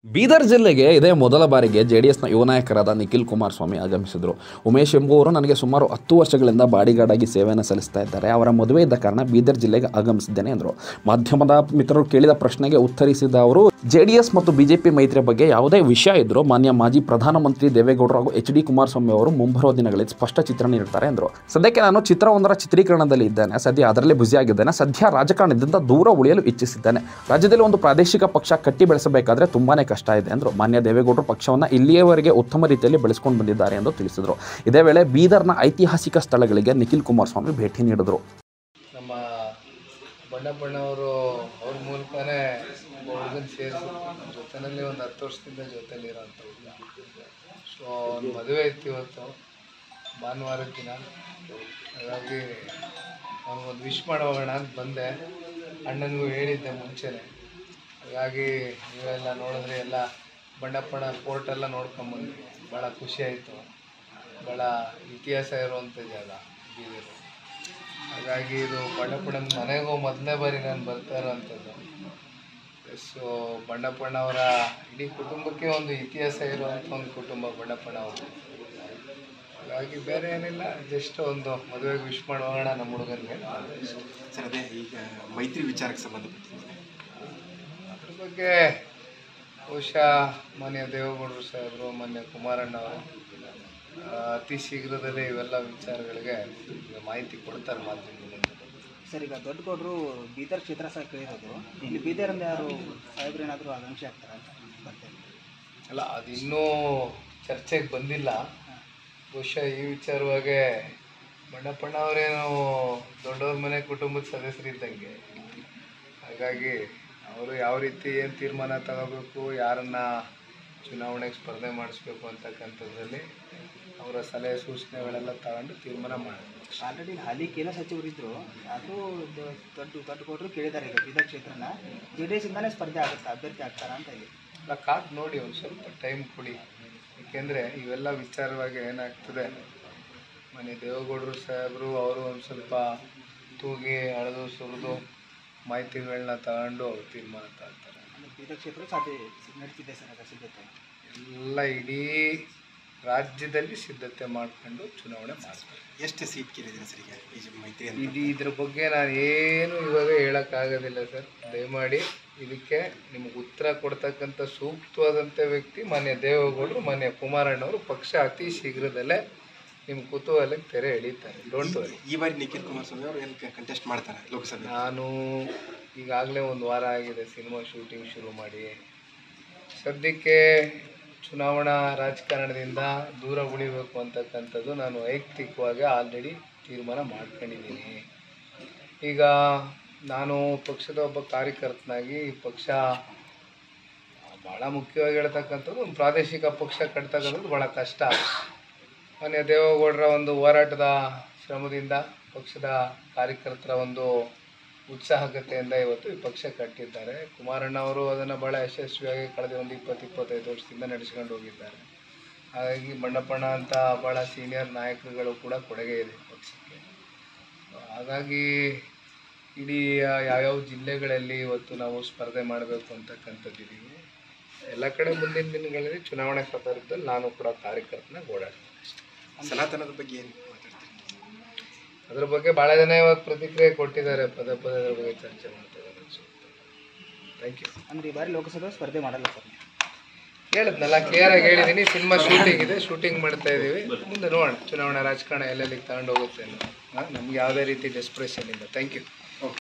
ಬೀದರ್ ಜಿಲ್ಲೆಗೆ ಇದೇ ಮೊದಲ ಬಾರಿಗೆ ಜೆ ಡಿ ಎಸ್ನ ಯುವ ನಾಯಕರಾದ ನಿಖಿಲ್ ಕುಮಾರಸ್ವಾಮಿ ಆಗಮಿಸಿದರು ಉಮೇಶ್ ಎಂಬುವರು ನನಗೆ ಸುಮಾರು ಹತ್ತು ವರ್ಷಗಳಿಂದ ಬಾಡಿಗಾರ್ಡ್ ಆಗಿ ಸೇವೆಯನ್ನು ಸಲ್ಲಿಸ್ತಾ ಇದ್ದಾರೆ ಅವರ ಮದುವೆ ಇದ್ದ ಕಾರಣ ಬೀದರ್ ಜಿಲ್ಲೆಗೆ ಆಗಮಿಸಿದ್ದೇನೆ ಎಂದರು ಮಾಧ್ಯಮದ ಮಿತ್ರರು ಕೇಳಿದ ಪ್ರಶ್ನೆಗೆ ಉತ್ತರಿಸಿದ ಅವರು ಜೆ ಡಿ ಎಸ್ ಮತ್ತು ಬಿಜೆಪಿ ಮೈತ್ರಿಯ ಬಗ್ಗೆ ಯಾವುದೇ ವಿಷಯ ಇದ್ದರೂ ಮಾನ್ಯ ಮಾಜಿ ಪ್ರಧಾನಮಂತ್ರಿ ದೇವೇಗೌಡರು ಹಾಗೂ ಎಚ್ ಡಿ ಕುಮಾರಸ್ವಾಮಿ ಅವರು ಮುಂಬರುವ ದಿನಗಳಲ್ಲಿ ಸ್ಪಷ್ಟ ಚಿತ್ರಣ ನೀಡ್ತಾರೆ ಎಂದರು ಸದ್ಯಕ್ಕೆ ನಾನು ಚಿತ್ರವೊಂದರ ಚಿತ್ರೀಕರಣದಲ್ಲಿ ಇದ್ದೇನೆ ಸದ್ಯ ಅದರಲ್ಲೇ ಬ್ಯುಸಿಯಾಗಿದ್ದೇನೆ ಸದ್ಯ ರಾಜಕಾರಣದಿಂದ ದೂರ ಉಳಿಯಲು ಇಚ್ಛಿಸಿದ್ದೇನೆ ರಾಜ್ಯದಲ್ಲಿ ಒಂದು ಪ್ರಾದೇಶಿಕ ಪಕ್ಷ ಕಟ್ಟಿ ಬೆಳೆಸಬೇಕಾದ್ರೆ ತುಂಬಾನೇ ಕಷ್ಟ ಇದೆ ಎಂದರು ಮಾನ್ಯ ದೇವೇಗೌಡರು ಪಕ್ಷವನ್ನು ಇಲ್ಲಿಯವರೆಗೆ ಉತ್ತಮ ರೀತಿಯಲ್ಲಿ ಬೆಳೆಸ್ಕೊಂಡು ಬಂದಿದ್ದಾರೆ ಎಂದು ತಿಳಿಸಿದರು ಇದೇ ವೇಳೆ ಬೀದರ್ನ ಐತಿಹಾಸಿಕ ಸ್ಥಳಗಳಿಗೆ ನಿಖಿಲ್ ಕುಮಾರಸ್ವಾಮಿ ಭೇಟಿ ನೀಡಿದರು ನಮ್ಮ ಬಣ್ಣ ಬಣ್ಣವರು ಅವ್ರ ಮೂಲಕನೇ ಒಬ್ಬ ಹುಡುಗನ ಸೇರಿಸಿ ಜೊತೆಯಲ್ಲಿ ಒಂದು ಹತ್ತು ವರ್ಷದಿಂದ ಜೊತೆಲಿ ಇರೋಂಥ ಹುಡುಗ ಸೊ ಅವ್ನ ಮದುವೆ ಇತ್ತು ಇವತ್ತು ಭಾನುವಾರದ ದಿನ ಹಾಗಾಗಿ ಅವ್ನಿಗೊಂದು ವಿಶ್ ಮಾಡೋಗೋಣ ಅಂತ ಬಂದೆ ಅಣ್ಣನಿಗೂ ಹೇಳಿದ್ದೆ ಮುಂಚೆನೆ ಹಾಗಾಗಿ ನೀವೆಲ್ಲ ನೋಡಿದ್ರೆ ಎಲ್ಲ ಬಣ್ಣಪ್ಪಣ ಫೋರ್ಟ್ ಎಲ್ಲ ನೋಡ್ಕೊಂಬಂದ್ವಿ ಭಾಳ ಖುಷಿ ಆಯಿತು ಭಾಳ ಇತಿಹಾಸ ಇರುವಂಥ ಜಾಗ ಬೀದರು ಹಾಗಾಗಿ ಇದು ಬಣ್ಣಪ್ಪಣ್ಣನ ಮನೆಗೂ ಮೊದಲನೇ ಬಾರಿ ನಾನು ಬರ್ತಾ ಇರೋವಂಥದ್ದು ಸೊ ಬಣ್ಣಪ್ಪಣ್ಣ ಅವರ ಇಡೀ ಕುಟುಂಬಕ್ಕೆ ಒಂದು ಇತಿಹಾಸ ಇರುವಂಥ ಒಂದು ಕುಟುಂಬ ಬಣ್ಣಪ್ಪಣ್ಣ ಅವರು ಹಾಗಾಗಿ ಬೇರೆ ಏನಿಲ್ಲ ಜಸ್ಟ್ ಒಂದು ಮದುವೆಗೆ ವಿಶ್ ಮಾಡೋಣ ನಮ್ಮ ಹುಡುಗನಿಗೆ ಸರ್ ಅದೇ ಈಗ ಮೈತ್ರಿ ವಿಚಾರಕ್ಕೆ ಸಂಬಂಧಪಟ್ಟಿದೆ ಅದ್ರ ಬಗ್ಗೆ ಬಹುಶಃ ಮಾನ್ಯ ದೇವೇಗೌಡರು ಸಾಹೇಬರು ಮಾನ್ಯ ಕುಮಾರಣ್ಣ ಅವರು ಆ, ಅತಿ ಶೀಘ್ರದಲ್ಲೇ ಇವೆಲ್ಲ ವಿಚಾರಗಳಿಗೆ ಮಾಹಿತಿ ಕೊಡ್ತಾರೆ ಮಾಧ್ಯಮದಲ್ಲಿ ಸರ್ ಈಗ ದೊಡ್ಡಗೌಡರು ಬೀದರ್ ಕ್ಷೇತ್ರ ಸಹ ಕೇಳಿರೋದು ಇಲ್ಲಿ ಬೀದರಿಂದ ಯಾರು ಸಾಹೇಬ್ರು ಏನಾದರೂ ಆಕಾಂಕ್ಷಿ ಆಗ್ತಾರೆ ಅಂತ ಬರ್ತೇನೆ ಅಲ್ಲ ಅದಿನ್ನೂ ಚರ್ಚೆಗೆ ಬಂದಿಲ್ಲ ಬಹುಶಃ ಈ ವಿಚಾರವಾಗಿ ಬಣ್ಣಪ್ಪಣ್ಣ ಅವರೇನು ದೊಡ್ಡವ್ರ ಮನೆ ಕುಟುಂಬದ ಸದಸ್ಯರಿದ್ದಂಗೆ ಹಾಗಾಗಿ ಅವರು ಯಾವ ರೀತಿ ಏನು ತೀರ್ಮಾನ ತಗೋಬೇಕು ಯಾರನ್ನ ಚುನಾವಣೆಗೆ ಸ್ಪರ್ಧೆ ಮಾಡಿಸ್ಬೇಕು ಅಂತಕ್ಕಂಥದ್ರಲ್ಲಿ ಅವರ ಸಲಹೆ ಸೂಚನೆಗಳೆಲ್ಲ ತಗೊಂಡು ತೀರ್ಮಾನ ಮಾಡಬೇಕು ಆಲ್ರೆಡಿ ಹಾಲಿ ಕೇಂದ್ರ ಸಚಿವರಿದ್ದರು ಅದು ದೊ- ದೊಡ್ಡ ದೊಡ್ಡಗೌಡರು ಕೇಳಿದ್ದಾರೆ ಈಗ ಬೀದರ್ ಕ್ಷೇತ್ರನ ಜೆ ಡಿ ಎಸ್ಸಿಂದಲೇ ಸ್ಪರ್ಧೆ ಆಗುತ್ತಾ ಅಭ್ಯರ್ಥಿ ಆಗ್ತಾರಾ ಅಂತ ಇದೆ ಅಲ್ಲ ಕಾದು ನೋಡಿ ಒಂದು ಸ್ವಲ್ಪ ಟೈಮ್ ಕೊಡಿ ಏಕೆಂದರೆ ಇವೆಲ್ಲ ವಿಚಾರವಾಗಿ ಏನಾಗ್ತದೆ ಮನೆ ದೇವೇಗೌಡರು ಸಾಹೇಬರು ಅವರು ಒಂದು ಸ್ವಲ್ಪ ತೂಗಿ ಅಳೆದು ಸುರಿದು ಮಾಹಿತಿಗಳನ್ನ ತಗೊಂಡು ಅವ್ರು ತೀರ್ಮಾನ ತಗೊಳ್ತಾರೆ ಅಂದ್ರೆ ಬೀದರ್ ಕ್ಷೇತ್ರ ಸಾಧ್ಯ ನಡೀತಿದೆ ಸರ್ ಅದರ ಸಿದ್ಧತೆ ಎಲ್ಲ ಇಡೀ ರಾಜ್ಯದಲ್ಲಿ ಸಿದ್ಧತೆ ಮಾಡ್ಕೊಂಡು ಚುನಾವಣೆ ಮಾಡ್ತಾರೆ ಎಷ್ಟು ಸೀಟ್ ಕೇಳಿದ್ರೆ ಸರ್ ಈಗ ಈ ಮೈತ್ರಿ ಅಂತ ಇದು ಇದ್ರ ಬಗ್ಗೆ ನಾನು ಏನು ಇವಾಗ ಹೇಳೋಕ್ಕಾಗೋದಿಲ್ಲ ಸರ್ ದಯಮಾಡಿ ಇದಕ್ಕೆ ನಿಮ್ಗೆ ಉತ್ತರ ಕೊಡ್ತಕ್ಕಂಥ ಸೂಕ್ತವಾದಂಥ ವ್ಯಕ್ತಿ ಮಾನ್ಯ ದೇವೇಗೌಡರು ಮಾನ್ಯ ಕುಮಾರಣ್ಣವರು ಪಕ್ಷ ಅತಿ ಶೀಘ್ರದಲ್ಲೇ ನಿಮ್ಮ ಕುತೂಹಲಕ್ಕೆ ತೆರೆ ಎಳೀತಾರೆ ಡೋಂಟ್ ವರಿ ಈ ಬಾರಿ ನಿಖಿಲ್ ಕುಮಾರಸ್ವಾಮಿ ಅವರು ಏನು ಕಂಟೆಸ್ಟ್ ಮಾಡ್ತಾರೆ ಲೋಕಸಭೆ ನಾನು ಈಗಾಗಲೇ ಒಂದು ವಾರ ಆಗಿದೆ ಸಿನಿಮಾ ಶೂಟಿಂಗ್ ಶುರು ಮಾಡಿ ಸದ್ಯಕ್ಕೆ ಚುನಾವಣಾ ರಾಜಕಾರಣದಿಂದ ದೂರ ಉಳಿಬೇಕು ಅಂತಕ್ಕಂಥದ್ದು ನಾನು ವೈಯಕ್ತಿಕವಾಗಿ ಆಲ್ರೆಡಿ ತೀರ್ಮಾನ ಮಾಡ್ಕೊಂಡಿದ್ದೀನಿ ಈಗ ನಾನು ಪಕ್ಷದ ಒಬ್ಬ ಕಾರ್ಯಕರ್ತನಾಗಿ ಈ ಪಕ್ಷ ಭಾಳ ಮುಖ್ಯವಾಗಿ ಹೇಳ್ತಕ್ಕಂಥದ್ದು ಒಂದು ಪ್ರಾದೇಶಿಕ ಪಕ್ಷ ಕಟ್ತಕ್ಕಂಥದ್ದು ಭಾಳ ಕಷ್ಟ ಮಾನ್ಯ ದೇವೇಗೌಡರ ಒಂದು ಹೋರಾಟದ ಶ್ರಮದಿಂದ ಪಕ್ಷದ ಕಾರ್ಯಕರ್ತರ ಒಂದು ಉತ್ಸಾಹಕತೆಯಿಂದ ಇವತ್ತು ಈ ಪಕ್ಷ ಕಟ್ಟಿದ್ದಾರೆ ಕುಮಾರಣ್ಣ ಅವರು ಅದನ್ನು ಭಾಳ ಯಶಸ್ವಿಯಾಗಿ ಕಳೆದ ಒಂದು ಇಪ್ಪತ್ತು ಇಪ್ಪತ್ತೈದು ವರ್ಷದಿಂದ ನಡೆಸ್ಕೊಂಡು ಹೋಗಿದ್ದಾರೆ ಹಾಗಾಗಿ ಬಣ್ಣಪ್ಪಣ್ಣ ಅಂತ ಭಾಳ ಸೀನಿಯರ್ ನಾಯಕರುಗಳು ಕೂಡ ಕೊಡುಗೆ ಇದೆ ಪಕ್ಷಕ್ಕೆ ಹಾಗಾಗಿ ಇಡೀ ಯಾವ್ಯಾವ ಜಿಲ್ಲೆಗಳಲ್ಲಿ ಇವತ್ತು ನಾವು ಸ್ಪರ್ಧೆ ಮಾಡಬೇಕು ಅಂತಕ್ಕಂಥದ್ದಿದ್ದೀವಿ ಎಲ್ಲ ಕಡೆ ಮುಂದಿನ ದಿನಗಳಲ್ಲಿ ಚುನಾವಣೆ ಸಂದರ್ಭದಲ್ಲಿ ನಾನು ಕೂಡ ಕಾರ್ಯಕರ್ತನಾಗಿ ಓಡಾಡ್ತೀನಿ ಸನಾತನದ ಬಗ್ಗೆ ಏನು ಮಾತಾಡ್ತೀರಿ ಅದ್ರ ಬಗ್ಗೆ ಭಾಳ ಜನ ಇವಾಗ ಪ್ರತಿಕ್ರಿಯೆ ಕೊಟ್ಟಿದ್ದಾರೆ ಪದೇ ಪದೇ ಅದ್ರ ಬಗ್ಗೆ ಚರ್ಚೆ ಮಾಡ್ತಾರೆ ಥ್ಯಾಂಕ್ ಯು ಅಂದರೆ ಈ ಬಾರಿ ಲೋಕಸಭೆ ಸ್ಪರ್ಧೆ ಮಾಡಲ್ಲ ಸರ್ ಹೇಳಿದ್ನಲ್ಲ ಕ್ಲಿಯರ್ ಆಗಿ ಹೇಳಿದ್ದೀನಿ ಸಿನಿಮಾ ಶೂಟಿಂಗ್ ಇದೆ ಶೂಟಿಂಗ್ ಮಾಡ್ತಾ ಇದ್ದೀವಿ ಮುಂದೆ ನೋಡೋಣ ಚುನಾವಣಾ ರಾಜಕಾರಣ ಎಲ್ಲೆಲ್ಲಿಗೆ ತಗೊಂಡು ಹೋಗುತ್ತೆ ಅನ್ನೋ ನಮ್ಗೆ ಯಾವುದೇ ರೀತಿ ಡೆಸ್ಪ್ರೆಷನ್ ಇಲ್ಲ ಥ್ಯಾಂಕ್ ಯು